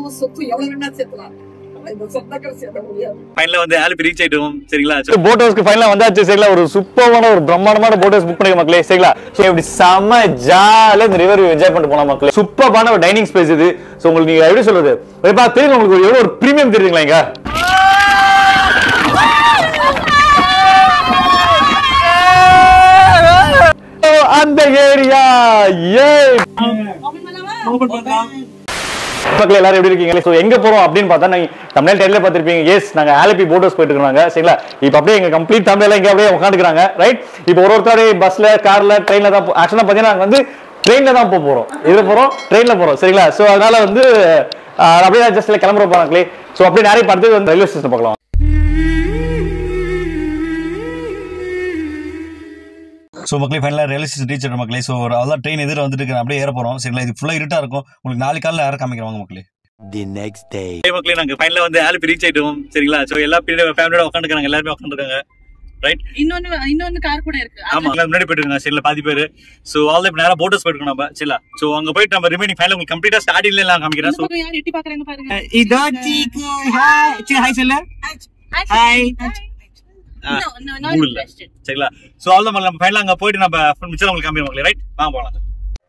பணமும் சொத்து எவ்வளவு வேணா சேர்த்தலாம் ஆனா இந்த சொந்தக்கள் சேர்த்த முடியாது ஃபைனல வந்து ஆல்பி ரீச் ஆயிட்டோம் சரிங்களா போட் ஹவுஸ்க்கு ஃபைனலா வந்தாச்சு சரிங்களா ஒரு சூப்பரான ஒரு பிரம்மாண்டமான போட் ஹவுஸ் புக் பண்ணிக்க மக்களே சரிங்களா ஸோ இப்படி செம்ம ஜாலியா இந்த ரிவர் என்ஜாய் பண்ணிட்டு போலாம் மக்களே சூப்பரான ஒரு டைனிங் ஸ்பேஸ் இது ஸோ உங்களுக்கு நீங்க எப்படி சொல்றது இப்போ தெரியும் உங்களுக்கு எவ்வளவு ஒரு ப்ரீமியம் தெரியுங்களா இங்க ஓ, அந்த ஏரியா ஏ மக்கள் எல்லாரும் எப்படி இருக்கீங்க ஸோ எங்க போறோம் அப்படின்னு பார்த்தா நீங்க தமிழ் டைல பார்த்திருப்பீங்க எஸ் நாங்க ஆலப்பி போட்டோஸ் போயிட்டு இருக்காங்க சரிங்களா இப்போ அப்படியே எங்க கம்ப்ளீட் தமிழ்ல இங்க அப்படியே உட்காந்துக்கிறாங்க ரைட் இப்போ ஒரு ஒருத்தர் பஸ்ல கார்ல ட்ரெயின்ல தான் ஆக்சுவலா பாத்தீங்கன்னா நாங்க வந்து ட்ரெயின்ல தான் போக போறோம் இதுல போறோம் ட்ரெயின்ல போறோம் சரிங்களா ஸோ அதனால வந்து ஆஹ், அப்படியே ஜஸ்ட் கிளம்புற போறாங்களே ஸோ அப்படியே நிறைய படத்துக்கு வந்து ரயில்வே ஸ்டேஷன் பார்க்கலாம் ஸோ மக்களே ஃபைனலாக ரயில்வே ஸ்டேஷன் ரீச் ஆகிற மக்களே ஸோ அதான் ட்ரெயின் எதிர வந்துட்டு இருக்கு அப்படியே ஏற போகிறோம் சரிங்களா இது ஃபுல்லாக இருட்டாக இருக்கும் உங்களுக்கு நாலு காலில் யாரும் காமிக்கிறவாங்க மக்களே the next day. மக்களே நாங்கள் ஃபைனலாக வந்து ஆல்பி ரீச் ஆயிட்டோம் சரிங்களா ஸோ எல்லா ஃபேமிலியோட உட்காந்துருக்காங்க எல்லாருமே உட்காந்துருக்காங்க ரைட் இன்னொன்னு இன்னொன்னு கார் கூட இருக்கு அது- ஆமா முன்னாடி போயிட்டு இருக்காங்க சரிங்களா பாதி பேர் ஸோ ஆல் இப்போ நேரம் போட்டோஸ் போயிட்டு நம்ம சரிங்களா ஸோ அங்கே போயிட்டு நம்ம ரிமைனிங் ஃபைனல் உங்களுக்கு கம்ப்ளீட்டாக ஸ்டார்டிங்ல எல்லாம் காமிக்கிறேன் இந்த ஸோ பக்கம் யார் எட்டி பாக்குறாங்க பாருங்க இதோ சீக்கு ஹாய் சீ ஹாய் சொல்ல ஹாய் No, no, not மூணு இல்ல interested. சரிங்களா ஸோ அவ்வளோ நம்ம ஃபைனலாக அங்கே போயிட்டு நம்ம மிச்சம் உங்களுக்கு காமிக்கிறோம் மக்களே ரைட் வாங்க போகலாம்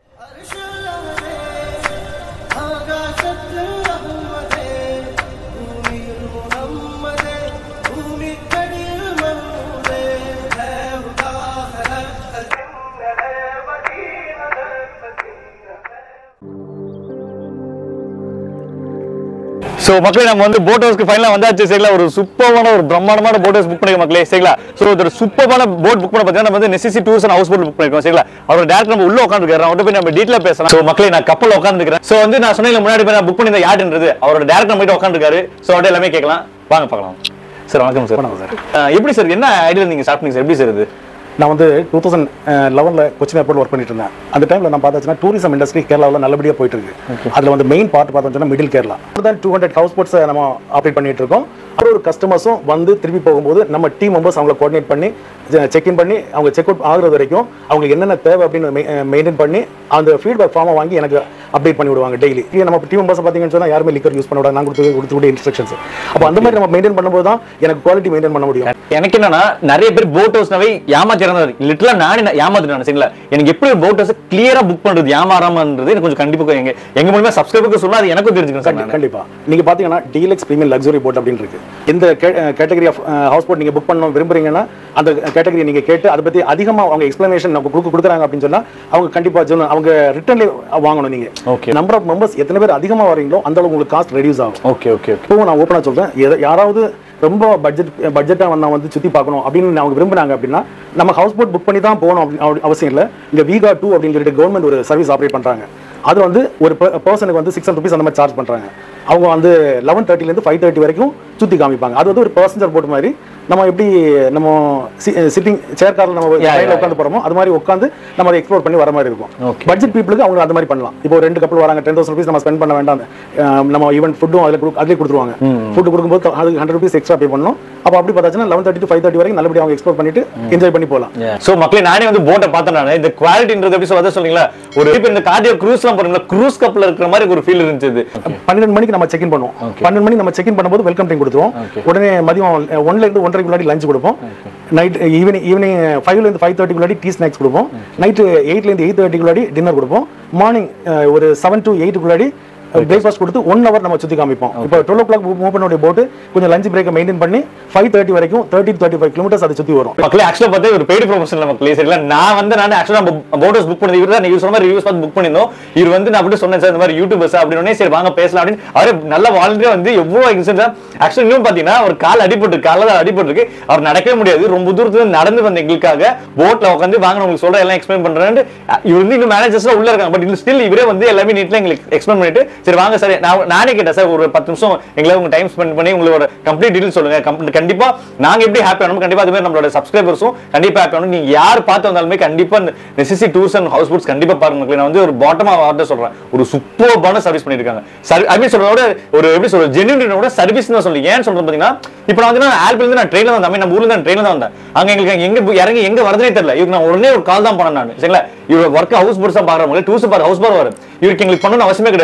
ஸோ மக்களே நம்ம வந்து போட் ஹவுஸ்க்கு ஃபைனலாக வந்தாச்சு சரிங்களா ஒரு சூப்பரான ஒரு பிரம்மாண்டமான போட் ஹவுஸ் புக் பண்ணிக்க மக்களே சரிங்களா ஸோ ஒரு சூப்பரான போட் புக் பண்ண பார்த்தீங்கன்னா நம்ம வந்து நெசிசி tours and houseboat book பண்ணிருக்கோம் சரிங்களா அவரோட டேரக்ட் நம்ம உள்ள உட்காந்துருக்காரு அவர்கிட்ட போய் நம்ம டீட்டெயில் பேசலாம் ஸோ மக்களே நான் கப்பல் உட்காந்துருக்கேன் ஸோ வந்து நான் சொன்னேன் முன்னாடி போய் நான் புக் பண்ணியிருந்த யாருன்றது அவரோட டேரக்ட் நம்ம கிட்ட உட்காந்துருக்காரு ஸோ அவர்கிட்ட எல்லாமே கேட்கலாம் வாங்க பார்க்கலாம் சார் வணக்கம் சார் வணக்கம் சார் எப்படி சார் என்ன ஐடியா நீங்க ஸ்டார்ட் பண்ணீங்க சார் எப்படி சார் இது நான் வந்து டூ தௌசண்ட் லெவனில் கொச்சின் ஏர்போர்ட் ஒர்க் பண்ணிட்டு இருந்தேன் அந்த டைமில் நான் பார்த்தாச்சுன்னா டூரிசம் இண்டஸ்ட்ரி கேரளாவில் நல்லபடியாக போயிட்டு இருக்கு அதில் வந்து மெயின் பார்ட் பார்த்தோம்னா மிடில் கேரளா தான் டூ ஹண்ட்ரட் ஹவுஸ் போட்ஸை நம்ம ஆப்ரேட் பண்ணிட்டு இருக்கோம் ஒரு ஒரு கஸ்டமர்ஸும் வந்து திருப்பி போகும்போது நம்ம டீம் மெம்பர்ஸ் அவங்கள கோஆர்டினேட் பண்ணி செக்இன் பண்ணி அவங்க செக் அவுட் ஆகுறது வரைக்கும் அவங்களுக்கு என்னென்ன தேவை அப்படின்னு மெயின்டைன் பண்ணி அந்த ஃபீட்பேக் ஃபார்மை வாங்கி எனக்கு அப்டேட் பண்ணி விடுவாங்க டெய்லி இது நம்ம டீம் மெம்பர்ஸ் பார்த்தீங்கன்னு சொன்னால் யாருமே லிக்கர் யூஸ் பண்ண விடாது நான் கொடுத்து கொடுத்துக்கூடிய இன்ஸ்ட்ரக்ஷன்ஸ் அப்போ அந்த மாதிரி நம்ம மெயின்டைன் பண்ணும்போது தான் எனக்கு குவாலிட்டி மெயின்டைன் பண்ண முடியும் எனக்கு என்னன்னா நிறைய பேர் போட் ஹவுஸ்னாவே ஏமாத்திறாங்க லிட்டலா நானே நான் ஏமாத்திட்டேன் சரிங்களா எனக்கு எப்படி ஒரு போட் ஹவுஸ் கிளியரா புக் பண்றது ஏமாறாமன்றது எனக்கு கொஞ்சம் கண்டிப்பா எங்க எங்க மூலமா சப்ஸ்கிரைபருக்கு சொன்னா அது எனக்கும் தெரிஞ்சுக்கணும் சார் கண்டி- கண்டிப்பா நீங்க பாத்தீங்கன்னா டீலக்ஸ் பிரீமியம் லக்ஸுரி போட் அப்படின்னு இருக்கு இந்த கேட்டகரி ஆஃப் ஹவுஸ் போட் நீங்க புக் பண்ணணும் விரும்புறீங்கன்னா அந்த கேட்டகரி நீங்க கேட்டு அதை பத்தி அதிகமா அவங்க எக்ஸ்பிளனேஷன் நம்ம கொடுக்க கொடுக்குறாங்க அப்படின்னு சொன்னா அவங்க கண்டிப்பா சொன்ன அவங்க ரிட்டர்ன்ல வாங்கணும் நீங்க Okay. நம்பர் ஆஃப் மெம்பர்ஸ் எத்தனை பேர் அதிகமா வரீங்களோ அந்த அளவுக்கு உங்களுக்கு காஸ்ட் ரெடியூஸ் ஆகும் ஓகே ஓகே ஓகே இப்போ நான் ஓப்பனாக சொல்றேன் எத- யாராவது ரொம்ப பட்ஜெட் பட்ஜெட்டாக வந்தா வந்து சுற்றி பார்க்கணும் அப்படின்னு அவங்க விரும்புனாங்க அப்படின்னா நம்ம ஹவுஸ் போட் புக் பண்ணி தான் போகணும் அப்படி அப்படி அவசியம் இல்லை இங்கே வீகா டூ அப்படின்னு சொல்லிட்டு கவர்மெண்ட் ஒரு சர்வீஸ் ஆப்ரேட் பண்ணுறாங்க அது வந்து ஒரு பர்சனுக்கு வந்து சிக்ஸ் ஹண்ட்ரட் ருபீஸ் அந்த மாதிரி சார்ஜ் பண்ணுறாங்க அவங்க வந்து லெவன் தேர்ட்டிலேருந்து ஃபைவ் தேர்ட்டி வரைக்கும் சுற்றி காமிப்பாங்க அது வந்து ஒரு பேசஞ்சர் போட் மாதிரி நம்ம எப்படி நம்ம சிட்டிங் சேர் காரில் நம்ம Yeah, yeah, உட்காந்து போகிறோமோ அது மாதிரி உட்காந்து நம்ம அதை எக்ஸ்ப்ளோர் பண்ணி வர மாதிரி இருக்கும் Okay. பட்ஜெட் பீப்புளுக்கு அவங்க அந்த மாதிரி பண்ணலாம் இப்போ ரெண்டு கப்பல் வராங்க டென் தௌசண்ட் ருபீஸ் நம்ம ஸ்பெண்ட் பண்ண வேண்டாம் அஹ் நம்ம ஈவன் ஃபுட்டும் அதில் கொடு அதிலே கொடுத்துருவாங்க ஃபுட் கொடுக்கும்போது அதுக்கு ஹண்ட்ரட் ருபீஸ் எக்ஸ்ட்ரா பே பண்ணணும் அப்போ அப்படி பார்த்தாச்சுன்னா eleven thirty to five thirty வரைக்கும் நல்லபடியாக அவங்க எக்ஸ்ப்ளோர் பண்ணிட்டு என்ஜாய் பண்ணி போகலாம் சோ மக்களே நானே வந்து போட்டை பார்த்தேன் நானு இந்த குவாலிட்டின்றது எப்படி சொல்ல சொன்னீங்களா ஒரு இப்ப இந்த கார்டியோ க்ரூஸ் எல்லாம் போறீங்களா க்ரூஸ் கப்ல இருக்கிற மாதிரி ஒரு ஃபீல் இருந்துச்சு இது. பன்னெண்டு மணிக்கு நம்ம செக் இன் பண்ணுவோம் பன்னெண்டு மணிக்கு நம்ம செக் இன் பண்ணும்போது வெல்கம் டைம் கொடுத்துருவோம் உடனே மதியம் ஒன்ல இருந்து ஒன்றரைக்கு முன்னாடி லஞ்ச் கொடுப்போம் நைட் ஈவினிங் ஈவினிங் ஃபைவ்ல இருந்து ஃபைவ் தேர்ட்டி முன்னாடி டீ ஸ்நாக்ஸ் கொடுப்போம் நைட்டு எயிட்ல இருந்து எயிட் தேர்ட்டிக்கு முன்னாடி டின்னர் கொடுப்போம் மார்னிங் ஒரு செவன் டு எயிட்டுக்கு முன்னாடி பிரேக்ஃபாஸ்ட் கொடுத்து ஒன் ஹவர் நம்ம சுற்றி காமிப்போம் இப்போ டுவெல் ஓ கிளாக் மூவ் பண்ண போட்டு கொஞ்சம் லஞ்ச் பிரேக்கை மெயின்டைன் பண்ணி ஃபைவ் தேர்ட்டி வரைக்கும் தேர்ட்டி தேர்ட்டி ஃபைவ் கிலோமீட்டர்ஸ் அதை சுற்றி வரும் மக்களே ஆக்சுவலா பார்த்தா ஒரு பெய்டு ப்ரொமோஷன் மக்களே சரிங்களா நான் வந்து நான் ஆக்சுவலா போட்டோஸ் புக் பண்ணது இவர் தான் நீங்க சொன்ன மாதிரி ரிவ்யூஸ் பார்த்து புக் பண்ணிருந்தோம் இவர் வந்து நான் அப்படி சொன்னேன் சார் இந்த மாதிரி யூடியூபர்ஸ் அப்படின்னு சரி வாங்க பேசலாம் அப்படின்னு அவரு நல்ல வாலண்டியர் வந்து எவ்வளவு இன்சிடென்ட் ஆக்சுவலா இன்னும் பாத்தீங்கன்னா ஒரு கால் அடிபட்டு கால தான் அடிபட்டு இருக்கு அவர் நடக்கவே முடியாது ரொம்ப தூரத்துல இருந்து நடந்து வந்த எங்களுக்காக போட்ல உட்காந்து வாங்க நான் உங்களுக்கு சொல்றேன் எல்லாம் எக்ஸ்பிளைன் பண்றேன் இவர் வந்து இன்னும் மேனேஜர்ஸ் உள்ள இருக்காங்க பட் ஸ்டில் இவரே வந்து எல்லாமே நீட்ல எங்களுக்கு எக்ஸ்பிளைன் பண்ணிட்டு சரி வாங்க சார் நான் நானே கேட்டேன் சார் ஒரு பத்து நிமிஷம் எங்களுக்கு உங்க டைம் ஸ்பெண்ட் பண்ணி உங்களோட கம்ப்ளீட் டீடைல் சொல்லுங்க கம்- கண்டிப்பா நாங்க எப்படி ஹாப்பி ஆகணும் கண்டிப்பா அது மாதிரி நம்மளோட சப்ஸ்கிரைபர்ஸும் கண்டிப்பா ஹாப்பி ஆகணும் நீங்க யார் பார்த்து வந்தாலுமே கண்டிப்பா இந்த நெசசி டூர்ஸ் அண்ட் ஹவுஸ் போட்ஸ் கண்டிப்பா பாருங்க மக்களே. நான் வந்து ஒரு பாட்டமா வார்த்தை சொல்றேன் ஒரு சூப்பர்பான சர்வீஸ் பண்ணிருக்காங்க அப்படி சொல்றதோட ஒரு எப்படி சொல்றது ஜென்யூனோட சர்வீஸ் தான் சொல்லி ஏன் சொல்றது பாத்தீங்கன்னா இப்போ நான் வந்து ஆல்பில இருந்து நான் ட்ரெயின்ல வந்தேன் நம்ம ஊர்ல தான் ட்ரெயின்ல தான் வந்தேன் அங்க எங்களுக்கு அங்க எங்க போய் இறங்கி எங்க வரதுனே தெரியல இவருக்கு நான் உடனே ஒரு கால் தான் பண்ணேன் நான் சரிங்களா இவர் ஒர்க் ஹவுஸ் போட்ஸா பாக்குறவங்க டூஸ் பார் ஹவுஸ் பார் வரும் இவருக்கு எங்களுக்கு பண்ணணும் அவசியமே கிடையாது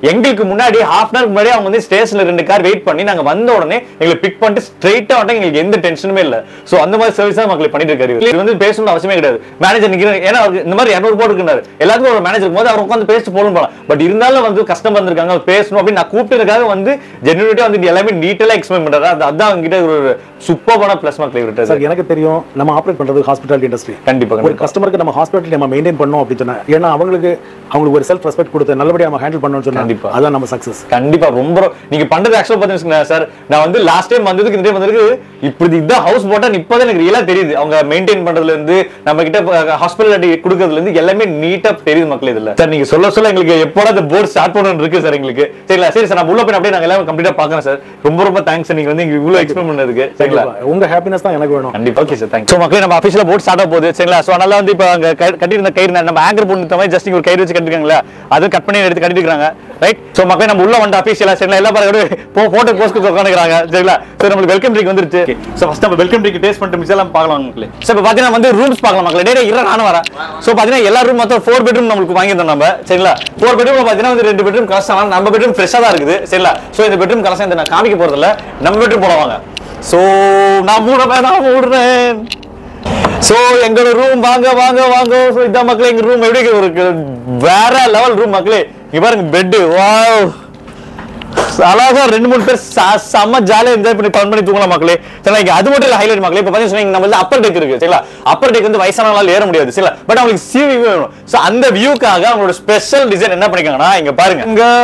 எங்களுக்கு முன்னாடி ஹாஃப் அன் முன்னாடி அவங்க வந்து ஸ்டேஷன்ல ரெண்டு கார் வெயிட் பண்ணி நாங்க வந்த உடனே எங்களை பிக் பண்ணிட்டு ஸ்ட்ரைட்டா வந்து எங்களுக்கு எந்த டென்ஷனுமே இல்ல சோ அந்த மாதிரி சர்வீஸ் தான் மக்கள் பண்ணிட்டு இருக்காரு இது வந்து பேசணும்னு அவசியமே கிடையாது மேனேஜர் நிக்கிற ஏன்னா அவருக்கு இந்த மாதிரி இரநூறு போட்டு இருக்காரு எல்லாத்துக்கும் ஒரு மேனேஜர் போது அவர் உட்காந்து பேசிட்டு போகணும் போலாம் பட் இருந்தாலும் வந்து கஸ்டமர் வந்திருக்காங்க பேசணும் அப்படின்னு நான் கூப்பிட்டதுக்காக வந்து ஜென்யூனிட்டியா வந்து எல்லாமே டீட்டெயிலா எக்ஸ்பிளைன் பண்றாரு அது அதான் அவங்க கிட்ட ஒரு சூப்பரான பிளஸ் மக்கள் இவர்கிட்ட சார் எனக்கு தெரியும் நம்ம ஆப்ரேட் பண்றது ஹாஸ்பிட்டாலிட்டி இண்டஸ்ட்ரி கண்டிப்பா ஒரு கண்டிப்பா கஸ்டமருக்கு நம்ம ஹாஸ்பிட்டல் நம்ம மெயின்டைன் பண்ணோம் அப்படின்னு சொன்னா ஏன்னா அவங்களுக்கு அவங்களுக்கு ஒரு செல்ஃப் ரெஸ்பெக்ட் கொடுத்து நல்லபடியா நம்ம ஹேண்டில் பண்ணணும்னு சொன்னா கண்டிப்பா. அதான் நம்ம சக்சஸ் கண்டிப்பா ரொம்ப ரொ- நீங்க பண்றது ஆக்சுவலா பாத்தீங்கன்னா சார் நான் வந்து லாஸ்ட் டைம் வந்ததுக்கு இந்த டைம் வந்ததுக்கு இப்படி இதான் ஹவுஸ் போட்டா இப்பதான் எனக்கு ரியலா தெரியுது அவங்க மெயின்டைன் பண்றதுல இருந்து நம்ம கிட்ட ஹாஸ்பிட்டாலிட்டி கொடுக்கறதுல இருந்து எல்லாமே நீட்டா தெரியுது மக்கள் இதுல சார் நீங்க சொல்ல சொல்ல எங்களுக்கு எப்போட அந்த போர்டு ஸ்டார்ட் பண்ணணும் இருக்கு சார் எங்களுக்கு சரிங்களா சரி சார் நான் உள்ள போய் அப்படியே நாங்க எல்லாம் கம்ப்ளீட்டா பாக்குறேன் சார் ரொம்ப ரொம்ப தேங்க்ஸ் நீங்க வந்து எங்களுக்கு இவ்வளவு எக்ஸ்பிளைன் பண்ணதுக்கு சரிங்களா உங்க ஹாப்பினஸ் தான் எனக்கு வேணும் கண்டிப்பா ஓகே சார் தேங்க்ஸ் ஸோ மக்களே நம்ம அஃபிஷியலாக போட் ஸ்டார்ட் ஆக போகுது சரிங்களா ஸோ அதனால வந்து இப்போ அங்கே கட்டியிருந்த கயிறு நம்ம ஆங்கர் போட்டு மாதிரி ஜஸ்ட் ஒரு கயிறு வச்சு கட்டிருக்காங்களா அது கட் பண்ணி எடுத்து கட்டிருக்காங்க ரைட் ஸோ மக்களே நம்ம உள்ள வந்து அஃபிஷியலாக சரிங்களா எல்லா பாருங்க போ போட்டோ போஸ்ட் உட்காந்துக்கிறாங்க சரிங்களா ஸோ நம்மளுக்கு வெல்கம் ட்ரிங்க் வந்துருச்சு ஸோ ஃபஸ்ட் நம்ம வெல்கம் ட்ரிங்க் டேஸ்ட் பண்ணிட்டு மிஸ் எல்லாம் பார்க்கலாம் மக்களே ஸோ இப்போ பார்த்தீங்கன்னா வந்து ரூம்ஸ் பார்க்கலாம் மக்களே டே இரு நானும் வரேன் ஸோ பார்த்தீங்கன்னா எல்லா ரூம் மொத்தம் ஃபோர் பெட்ரூம் நம்மளுக்கு வாங்கியிருந்தோம் நம்ம சரிங்களா ஃபோர் பெட்ரூம் பார்த்தீங்கன்னா வந்து ரெண்டு பெட்ரூம் கலசம் நம்ம பெட்ரூம் ஃப்ரெஷ்ஷாக தான் இருக்குது சரிங்களா ஸோ இந்த பெட்ரூம் கலசம் இந்த நான் காமிக்க போகிறதில்ல நம்ம பெட்ரூம் போடுவாங்க ஸோ நான் மூடுறேன் நான் மூடுறேன் சோ எங்களோட ரூம் வாங்க வாங்க வாங்க So, இதான் மக்களே எங்க ரூம் எப்படி இருக்கு? ஒரு வேற லெவல் ரூம் மக்களே இங்க பாருங்க பெட் வாவ் அழகா ரெண்டு மூணு பேர் ச- செம்ம ஜாலியா என்ஜாய் பண்ணி ஃபன் பண்ணி தூங்கலாம் மக்களே சரிங்களா இங்க அது மட்டும் இல்ல ஹைலைட் மக்களே இப்ப பாத்தீங்கன்னா நம்ம வந்து அப்பர் டெக் இருக்கு சரிங்களா அப்பர் டெக் வந்து வயசானவங்களால ஏற முடியாது சரிங்களா பட் அவங்களுக்கு சி வியூ வேணும் சோ அந்த வியூக்காக அவங்களோட ஸ்பெஷல் டிசைன் என்ன பண்ணிருக்காங்கன்னா இங்க பாருங்க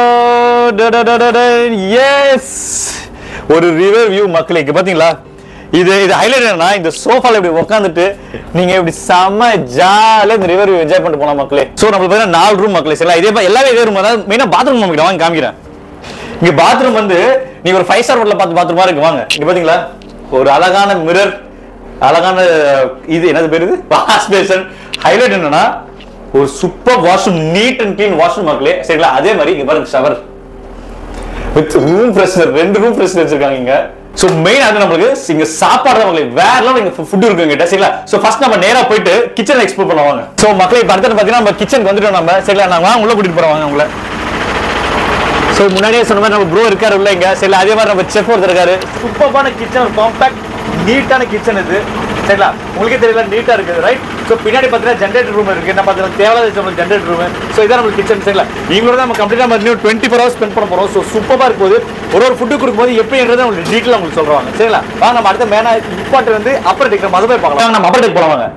இங்க எஸ் ஒரு ரிவர் வியூ மக்களே இங்க பாத்தீங்களா இது இது ஹைலைட் என்னன்னா இந்த சோஃபால இப்படி உட்காந்துட்டு நீங்க இப்படி செம்ம ஜாலியா இந்த ரிவர் வியூ என்ஜாய் பண்ணிட்டு போலாம் மக்களே சோ நம்மளுக்கு பாத்தீங்கன்னா நாலு ரூம் மக்களே சரிங்களா இதே மாதிரி எல்லாமே இதே ரூம் அதாவது மெயினா பாத்ரூம் நமக்கு வாங்க காமிக்கிறேன் இங்க பாத்ரூம் வந்து நீங்க ஒரு ஃபைவ் ஸ்டார் ஹோட்டல்ல பார்த்து பாத்ரூமா இருக்கு வாங்க இங்க பாத்தீங்களா ஒரு அழகான மிரர் அழகான இது என்னது பேரு இது வாஷ் பேசன் ஹைலைட் என்னன்னா ஒரு super washroom neat and clean washroom மக்களே சரிங்களா அதே மாதிரி இங்க பாருங்க ஷவர் வித் ரூம் ஃப்ரெஷ்னர் ரெண்டு ரூம் ஃப்ரெஷ்னர் வச்சிருக்காங்க இங்க சோ மெயின் அது நம்மளுக்கு இங்க சாப்பாடு தான் மக்களே வேற லெவல் இங்க ஃபுட் இருக்கு இங்க சரிங்களா சோ ஃபர்ஸ்ட் நம்ம நேரா போயிட்டு கிச்சன் எக்ஸ்ப்ளோர் பண்ணுவாங்க சோ மக்களே இப்ப அடுத்து பாத்தீங்கன்னா நம்ம கிச்சனுக்கு வந்துட்டோம் நம்ம சரிங்களா நான் வாங்க உள்ள கூட்டிட்டு போறோம் வாங்க உங்களை சோ முன்னாடியே சொன்ன மாதிரி நம்ம ப்ரோ இருக்காரு உள்ள இங்க சரி அதே மாதிரி நம்ம செஃப் ஒருத்தர் இருக்காரு சூப்பரான கிச்சன் ஒரு காம்பாக்ட் நீட்டான கிச்சன் இது சரிங்களா உங்களுக்கே தெரியல நீட்டா இருக்குது ரைட் சோ பின்னாடி பார்த்தீங்கன்னா ஜென்ரேட்டர் ரூம் இருக்கு நம்ம பார்த்தீங்கன்னா தேவையில்லாத நம்ம ஜென்ரேட்டர் ரூம் சோ இதான் நம்ம கிச்சன் சரிங்களா நீங்களோட நம்ம கம்ப்ளீட்டா நம்ம இன்னும் டுவெண்ட்டி ஃபோர் ஹவர்ஸ் ஸ்பெண்ட் பண்ண போறோம் சோ சூப்பரா இருக்கும் போது ஒரு ஒரு ஃபுட்டு கொடுக்கும்போது எப்படின்றது உங்களுக்கு டீட்டெயில் உங்களுக்கு சொல்றாங்க சரிங்களா வாங்க நம்ம அடுத்த மேனா இம்பார்ட் வந்து அப்புறம் டெக் நம்ம அதை போய் பார்க்கலாம் வாங்க, நம்ம அப்புறம் டெக் போலாம் வாங்க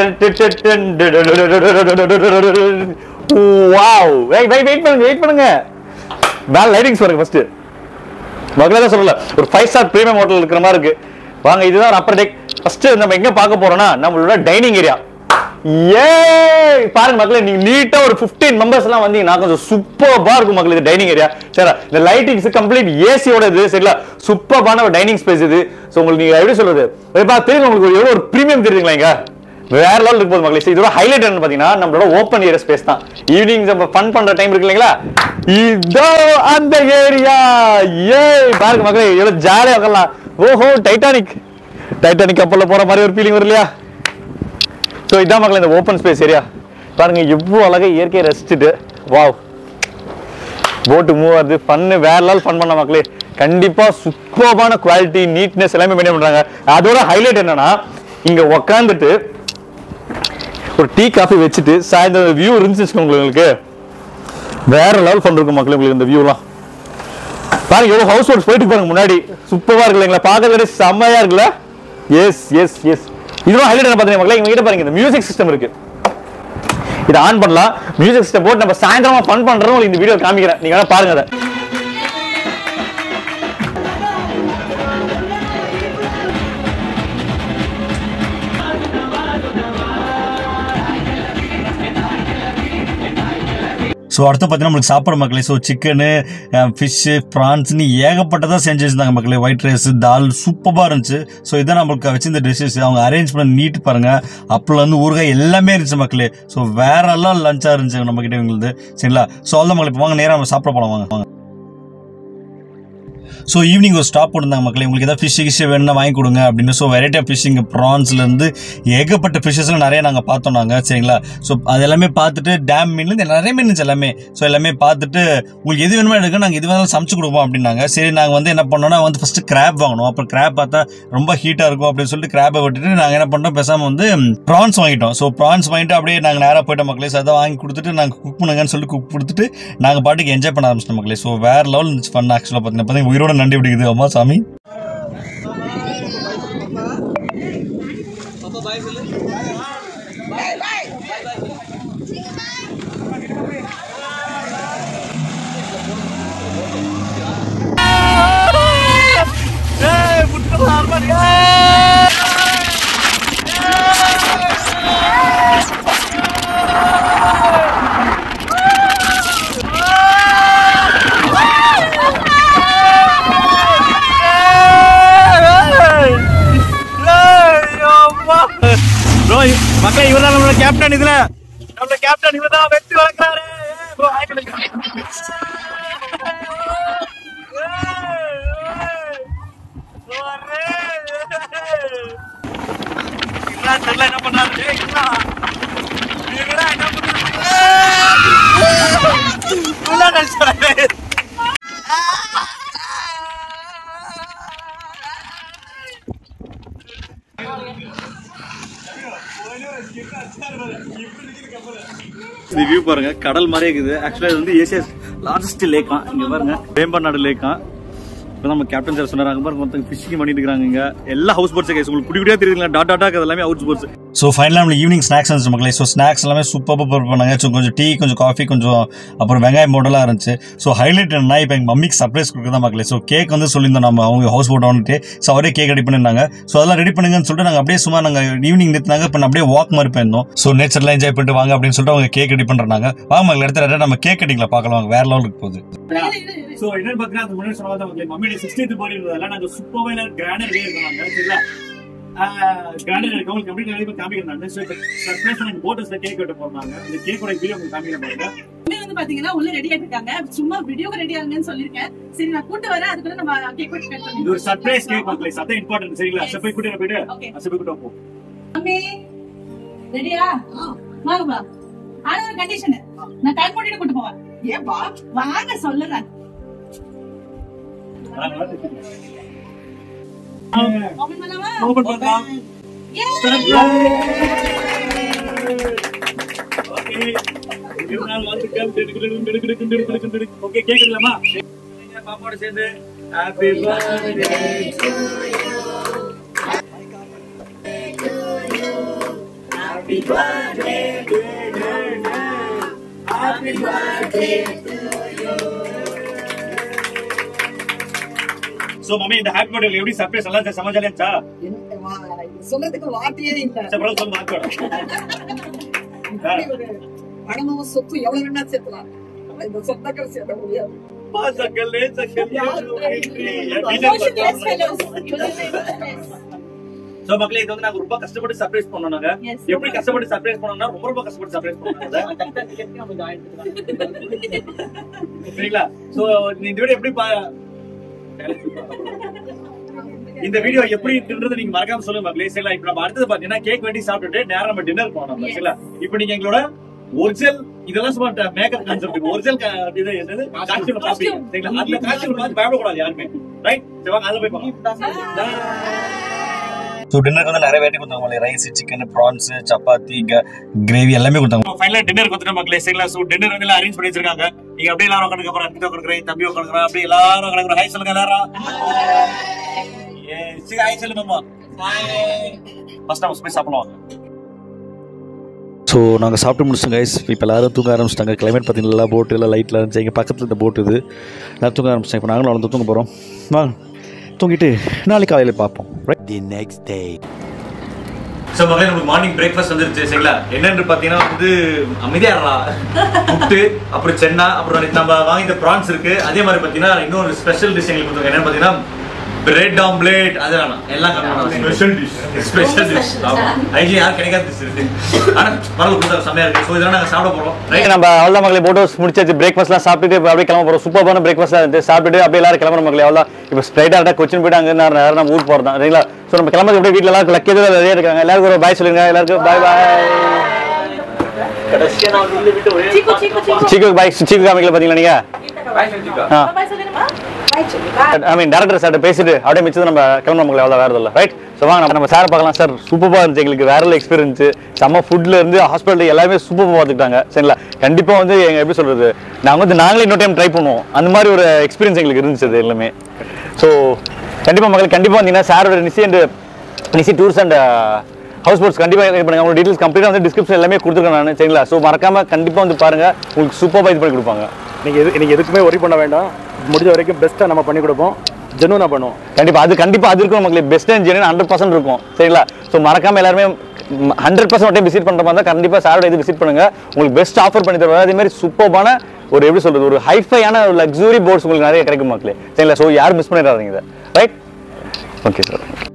வாவ் வெயிட் வெயிட் பண்ணுங்க வெயிட் பண்ணுங்க மேல லைட்டிங்ஸ் பாருங்க ஃபர்ஸ்ட் மகளே தான் சொல்லல ஒரு ஃபைவ் ஸ்டார் பிரீமியம் ஹோட்டல் இருக்கிற மாதிரி இருக்கு வாங்க இதுதான் அப்பர் டெக் ஃபர்ஸ்ட் நம்ம எங்க பார்க்க போறோம்னா நம்மளோட டைனிங் ஏரியா ஏ பாருங்க மக்களே நீங்க நீட்டா ஒரு 15 மெம்பர்ஸ் எல்லாம் வந்தீங்கன்னா கொஞ்சம் சூப்பர்பா இருக்கும் மக்களே இது டைனிங் ஏரியா சரி இந்த லைட்டிங்ஸ் கம்ப்ளீட் ஏசியோட இது சரிங்களா சூப்பர்பான ஒரு டைனிங் ஸ்பேஸ் இது சோ உங்களுக்கு நீங்க எப்படி சொல்றது இப்ப தெரியுது உங்களுக்கு ஒரு எவ்வளவு ஒரு பிரீமியம் தெரியுதுங்களா இங்க வேற லெவல் இருக்கு போது மக்களே இதோட ஹைலைட் என்ன பாத்தீங்கன்னா நம்மளோட ஓப்பன் ஏரியா ஸ்பேஸ் தான் ஈவினிங் நம்ம ஃபன் பண்ற டைம் இருக்கு இல்லைங்களா இதோ அந்த ஏரியா ஏ பாருங்க மக்களே எவ்வளவு ஜாலியா உட்காரலாம் ஓஹோ டைட்டானிக் டைட்டானிக் கப்பல்ல போற மாதிரி ஒரு ஃபீலிங் வரும் இல்லையா ஸோ இதான் மக்களே இந்த ஓப்பன் ஸ்பேஸ் ஏரியா பாருங்க எவ்வளோ அழகா இயற்கையை ரசிச்சுட்டு வாவ் போட்டு மூவ் ஆகுது ஃபன்னு வேற லெவல் ஃபன் பண்ண மக்களே கண்டிப்பா சூப்பர்பான குவாலிட்டி நீட்னஸ் எல்லாமே மெயின்டைன் பண்றாங்க அதோட ஹைலைட் என்னன்னா இங்க உக்காந்துட்டு ஒரு டீ காஃபி வச்சுட்டு சாயந்தரம் வியூ இருந்துச்சு வச்சுக்கோங்க உங்களுக்கு வேற லெவல் ஃபன் இருக்கும் மக்களே உங்களுக்கு இந்த வியூலாம் பாருங்க எவ்வளவு ஹவுஸ் போட்ஸ் போயிட்டு பாருங்க முன்னாடி சூப்பரா இருக்கு இல்லைங்களா பார்க்கறதுக்கு செம்மையா இருக்குல்ல எஸ் எஸ் எஸ் இதுவும் ஹைலைட் என்ன பார்த்தீங்க மக்களே இவங்க கிட்ட பாருங்க இந்த மியூசிக் சிஸ்டம் இருக்கு இதை ஆன் பண்ணலாம் மியூசிக் சிஸ்டம் போட்டு நம்ம சாயந்தரமா ஃபன் பண்றோம் உங்களுக்கு இந்த வீடியோ காமிக்கிறேன் நீங்க வேணா பாருங்க அதை ஸோ அடுத்து பார்த்தீங்கன்னா நம்மளுக்கு சாப்பிட்ற மக்களே ஸோ சிக்கனு ஃபிஷ்ஷு ப்ரான்ஸ்னு ஏகப்பட்டதாக செஞ்சு வச்சிருந்தாங்க மக்களே ஒயிட் ரைஸ் தால் சூப்பராக இருந்துச்சு ஸோ இதான் நம்மளுக்கு வச்சிருந்த டிஷ்ஷஸ் அவங்க அரேஞ்ச் பண்ண நீட் பாருங்க அப்பல இருந்து ஊறுகாய் எல்லாமே இருந்துச்சு மக்களே ஸோ வேற எல்லாம் லஞ்சாக இருந்துச்சு நம்ம கிட்ட இவங்களுக்கு சரிங்களா ஸோ அவ்வளோ மக்களே இப்போ வாங்க நேராக நம்ம சாப்பிட போகலாம் வாங்க வாங்க ஸோ ஈவினிங் ஒரு ஸ்டாப் போட்டிருந்தாங்க மக்களே உங்களுக்கு ஏதாவது ஃபிஷ் கிஷ் வேணும்னா வாங்கி கொடுங்க அப்படின்னு ஸோ வெரைட்டி ஆஃப் ஃபிஷ்ஷிங் ப்ரான்ஸ்லேருந்து ஏகப்பட்ட ஃபிஷ்ஷஸ்லாம் நிறைய நாங்கள் பார்த்தோம் நாங்கள் சரிங்களா ஸோ அது எல்லாமே பார்த்துட்டு டேம் மீன்லேருந்து நிறைய மீன் இருந்துச்சு எல்லாமே ஸோ எல்லாமே பார்த்துட்டு உங்களுக்கு எது வேணுமோ எடுக்க நாங்கள் எது வேணாலும் சமைச்சு கொடுப்போம் அப்படின்னாங்க சரி நாங்கள் வந்து என்ன பண்ணோம்னா வந்து ஃபஸ்ட்டு கிராப் வாங்கணும் அப்புறம் கிராப் பார்த்தா ரொம்ப ஹீட்டாக இருக்கும் அப்படின்னு சொல்லிட்டு கிராப்பை விட்டுட்டு நாங்கள் என்ன பண்ணோம் பேசாமல் வந்து ப்ரான்ஸ் வாங்கிட்டோம் ஸோ ப்ரான்ஸ் வாங்கிட்டு அப்படியே நாங்கள் நேராக போயிட்டோம் மக்களே ஸோ அதை வாங்கி கொடுத்துட்டு நாங்கள் குக் பண்ணுங்கன்னு சொல்லி குக் கொடுத்துட்டு நாங்கள் பாட்டுக்கு என்ஜாய் பண்ண ஆரம்பிச்சிட்டோம் மக்களே ஸோ வேறு லெவல் இருந்துச்சு ஃபன் ஆக்சுவலாக பார்த்தீங்கன்னா பார்த்தீங்கன்னா உயிரோட நண்டி பிடிக்குது அம்மா சாமி ப்ரோ மக்களே இவர் தான் நம்மளோட கேப்டன் இதுல நம்மளோட கேப்டன் இவர் தான் வெற்றி வளர்க்குறாரு ப்ரோ என்ன பண்ணாரு ஏய், இவரா? இவரா என்ன பண்ணாரு? உள்ள நடிச்சாரு. இந்த வியூ பாருங்க கடல் மாதிரி இருக்குது ஆக்சுவலா இது வந்து ஏசியா லார்ஜஸ்ட் லேக்கா இங்க பாருங்க வேம்பநாடு லேக்கா இப்போ நம்ம கேப்டன் சார் சொன்னாங்க பாருங்க மொத்தம் ஃபிஷிங் பண்ணிட்டு இருக்காங்க இங்க எல்லா ஹவுஸ் போட்ஸ் கேஸ் உங்களுக்கு குடி குடியா தெரியுதுங்களா டாட் டாட்டா அது எல்லாமே ஹவுஸ் போட்ஸ் ஸோ ஃபைனலாக நம்ம ஈவினிங் ஸ்நாக்ஸ் இருந்துச்சு மக்களே ஸோ ஸ்நாக்ஸ் எல்லாமே சூப்பராக ப்ரிப்பேர் பண்ணாங்க ஸோ கொஞ்சம் டீ கொஞ்சம் காஃபி கொஞ்சம் அப்புறம் வெங்காயம் போட்டெல்லாம் இருந்துச்சு ஸோ ஹைலைட் என்ன இப்போ எங்கள் மம்மிக்கு சர்ப்ரைஸ் கொடுக்குறதா மக்களே ஸோ கேக் வந்து சொல்லியிருந்தோம் நம்ம அவங்க ஹவுஸ் போட் வந்துட்டு ஸோ அவரே கேக் ரெடி பண்ணியிருந்தாங்க ஸோ அதெல்லாம் ரெடி பண்ணுங்கன்னு சொல்லிட்டு நாங்கள் அப்படியே சும்மா நாங்கள் ஈவினிங் நிறுத்தினாங்க இப்போ அப்படியே வாக் மாதிரி போயிருந்தோம் ஸோ நேச்சர்லாம் என்ஜாய் பண்ணிட்டு வாங்க அப்படின்னு சொல்லிட்டு அவங்க கேக் ரெடி பண்ணுறாங்க வாங்க மக்கள் எடுத்து நம்ம கேக் கட்டிங்களா பார்க்கலாம் வாங்க வேற லெவலுக்கு போகுது சோ என்னன்னு பாத்தீங்கன்னா அது முன்னாடி சொன்னது வந்து மம்மியோட சிக்ஸ்டீத் பர்த்டே இருந்ததால நாங்க சூப்பராக எல்லாரும் கிராண்டர் டே இருக்கோம் சரிங்களா கிராண்டர் இருக்கு உங்களுக்கு எப்படி நிறைய பேர் காமிக்கிறாங்க ஸோ சர்ப்ரைஸ் எனக்கு போட்டோஸ்ல கேக் வெட்ட போறாங்க இந்த கேக்கோட வீடியோ உங்களுக்கு காமிக்கிறேன் பாருங்க உண்மையில வந்து பாத்தீங்கன்னா உள்ள ரெடி ஆயிட்டு இருக்காங்க சும்மா வீடியோக்கு ரெடி ஆகுங்கன்னு சொல்லிருக்கேன் சரி நான் கூட்டு வரேன் அதுக்குள்ள நம்ம கேக் வெட்டி கட் இது ஒரு சர்ப்ரைஸ் கேக் மக்களே சத்தம் இம்பார்ட்டன்ட் சரிங்களா சப்பை கூட்டிட்டு போயிட்டு Okay. சப்பை கூட்ட போ மம்மி ரெடியா வாங்க வா ஆனா ஒரு கண்டிஷன் நான் டைம் போட்டுட்டு கூட்டு போவேன் ஏன்பா வாங்க சொல்லுறேன் ஓபன் பண்ணலாமா ஓபன் பண்ணலாம் ஓகே இருந்தாலும் வாழ்த்துக்கள் ஓகே கேக்குறீங்களா பாப்பாவோட சேர்ந்து ஹாப்பி பர்த்டே சோ மம்மி இந்த ஹாப்பி பர்த்டே எப்படி சர்ப்ரைஸ் எல்லாம் சமாஜாலே இருந்துச்சா என்ன வா- இது சொல்றதுக்கு வார்த்தையே இல்ல சரி பரவாயில்ல சொல்லு மாத்தோட இப்படி ஒரு பணமும் சொத்து எவ்வளவு வேணா சேர்த்தலாம் ஆனா இந்த சொந்தக்கள் சேர்த்த முடியாது பாசங்களே Emotionless fellows. Emotionless. சோ மக்களே இது வந்து நாங்க ரொம்ப கஷ்டப்பட்டு சர்ப்ரைஸ் பண்ணோம் நாங்க Yes. எப்படி கஷ்டப்பட்டு சர்ப்ரைஸ் பண்ணோம்னா ரொம்ப ரொம்ப கஷ்டப்பட்டு சர்ப்ரைஸ் பண்ணோம் சரிங்களா சோ இந்த வீடியோ எப்படி பா இந்த வீடியோ எப்படி இருக்குன்றது நீங்க மறக்காம சொல்லுங்க மக்களே சரிங்களா இப்ப நம்ம அடுத்தது பாத்தீங்கன்னா கேக் வெட்டி சாப்பிட்டுட்டு நேரா நம்ம டின்னர் போனோம் Yes. சரிங்களா இப்போ நீங்க எங்களோட ஒரிஜினல் இதெல்லாம் சும்மா மேக்கப் கான்செப்ட் ஒரிஜினல் இது என்னது காஸ்டியூம் பாப்பீங்க சரிங்களா அந்த காஸ்டியூம் பார்த்து பயப்படக்கூடாது யாருமே ரைட் சரி வாங்க அதுல போய் பார்க்கலாம் ஸோ டின்னருக்கு வந்து நிறைய வெரைட்டி கொடுத்தாங்க rice chicken prawns chapati gravy எல்லாமே கொடுத்தாங்க ஃபைனலா டின்னர் கொடுத்துட்டு மக்களே சரிங்களா சோ டின்னர் வந்து எல்லாம் அரேஞ்ச் பண்ணி வச்சிருக்காங்க நீங்க அப்படியே எல்லாரும் உட்காந்து அப்புறம் அர்ப்பிதா கொடுக்குறேன் தம்பி உட்காந்துக்கிறேன் அப்படியே எல்லாரும் உட்காந்து ஹாய் சொல்லுங்க எல்லாரும் ஏய், சரி ஹாய் சொல்லுங்க அம்மா ஃபர்ஸ்ட் நம்ம போய் சாப்பிடலாம் ஸோ நாங்கள் சாப்பிட்டு முடிச்சோம் கைஸ் இப்போ எல்லாரும் தூங்க ஆரம்பிச்சிட்டாங்க கிளைமேட் பார்த்தீங்கன்னா போட்டு எல்லாம் லைட்டில் இருந்துச்சு எங்கள் பக்கத்தில் இந்த போட் இது எல்லாரும் தூங்க ஆரம்பிச்சிட்டாங்க இப்போ நாங்களும் வந்து தூங்க போகிறோம் வாங்க தூங்கிட்டு நாளைக்கு காலையில் பார்ப்போம் right The next day. So மகளே நமக்கு மார்னிங் பிரேக்ஃபாஸ்ட் வந்துருச்சு சரிங்களா என்னன்னு பார்த்தீங்கன்னா வந்து அமைதியாடா புட்டு அப்புறம் சென்னா அப்புறம் நேத்து நம்ம வாங்கிட்ட ப்ரான்ஸ் இருக்கு அதே மாதிரி பார்த்தீங்கன்னா இன்னொரு ஸ்பெஷல் டிஷ் எங்களுக்கு கொடுத்தாங்க என்னன்னு பார்த்தீங்கன்னா பிரெட் ஆம்லேட் அது வேணாம் எல்லாம் ஸ்பெஷல் டிஷ் ஸ்பெஷல் டிஷ் ஐஜி யாரும் கிடைக்காத டிஷ் இருக்கு ஆனா பரவாயில்ல கொடுத்தா செம்மையா இருக்கு ஸோ இதெல்லாம் நாங்க சாப்பிட போறோம் Right, நம்ம அவ்வளோ மக்களே போட்டோஸ் முடிச்சாச்சு பிரேக்ஃபாஸ்ட்லாம் சாப்பிட்டுட்டு இப்ப அப்படியே கிளம்ப போகிறோம் சூப்பரான பிரேக்ஃபாஸ்ட்லாம் இருந்து சாப்பிட்டுட்டு அப்படியே எல்லாரும் கிளம்புற மக்களே அவ்வளோ இப்போ ஸ்ட்ரைட்டாக இருந்தால் கொச்சின் போயிட்டு அங்கே நேரம் நம்ம ஊர் போகிறோம் சரிங்களா ஸோ நம்ம கிளம்புறது அப்படியே வீட்டில் எல்லாருக்கும் லக்கே நிறைய இருக்காங்க எல்லாருக்கும் ஒரு பாய் சொல்லுங்க எல்லாருக்கும் பாய் பாய் சீக்கு சீக்கு சீக்கு சீக்கு பாய் சீக்கு காமிக்கல பார்த்தீங்களா நீங்கள் ஆ பாய் சொல்லுங்கம்மா பாய் ஐ மீன் டேரக்டர் சார்ட்ட பேசிட்டு அப்படியே மிச்சது நம்ம கிளம்புற மக்களே அவ்வளோ வேறு இல்லை ரைட் ஸோ வாங்க நம்ம- நம்ம சார் பார்க்கலாம் சார் சூப்பராக இருந்துச்சு எங்களுக்கு வேற எக்ஸ்பீரியன்ஸ் செம்ம ஃபுட்ல இருந்து ஹாஸ்பிட்டல் எல்லாமே சூப்பராக பார்த்துக்கிட்டாங்க சரிங்களா கண்டிப்பாக வந்து எங்க எப்படி சொல்றது நாங்கள் வந்து நாங்களே இன்னொரு டைம் ட்ரை பண்ணுவோம் அந்த மாதிரி ஒரு எக்ஸ்பீரியன்ஸ் எங்களுக்கு இருந்துச்சு அது எல்லாமே ஸோ கண்டிப்பாக மக்கள் கண்டிப்பாக வந்தீங்கன்னா சாரோட நிசி அண்ட் நிசி டூர்ஸ் அண்ட் ஹவுஸ் போட்ஸ் கண்டிப்பாக இது பண்ணுங்க உங்களோட டீட்டெயில்ஸ் கம்ப்ளீட்டாக வந்து டிஸ்கிரிப்ஷன் எல்லாமே கொடுத்துருக்கேன் நான் சரிங்களா ஸோ மறக்காம கண்டிப்பாக வந்து பாருங்க உங்களுக்கு சூப்பராக இது பண்ணி கொடுப்பாங்க நீங்கள் எது நீங்கள் எதுக்குமே ஒரி பண்ண வேண்டாம் முடிஞ்ச வரைக்கும் பெஸ்ட்டாக நம்ம பண்ணி கொடுப்போம் ஜெனுவனாக பண்ணுவோம் கண்டிப்பா அது கண்டிப்பா அது இருக்கும் மக்களே best and genuine hundred percent இருக்கும் சரிங்களா ஸோ மறக்காம எல்லாருமே ஹண்ட்ரட் பர்சன்ட் டைம் விசிட் பண்ற மாதிரி இருந்தால் கண்டிப்பா சாரோட இது விசிட் பண்ணுங்க உங்களுக்கு பெஸ்ட் ஆஃபர் பண்ணி தருவாங்க அதே மாதிரி சூப்பர்பான ஒரு எப்படி சொல்றது ஒரு ஹைஃபையான ஒரு லக்ஸுரி போர்ட்ஸ் உங்களுக்கு நிறைய கிடைக்கும் மக்களே சரிங்களா ஸோ யாரும் மிஸ் பண்ணிடாதீங்க இதை ரைட் ஓகே சார்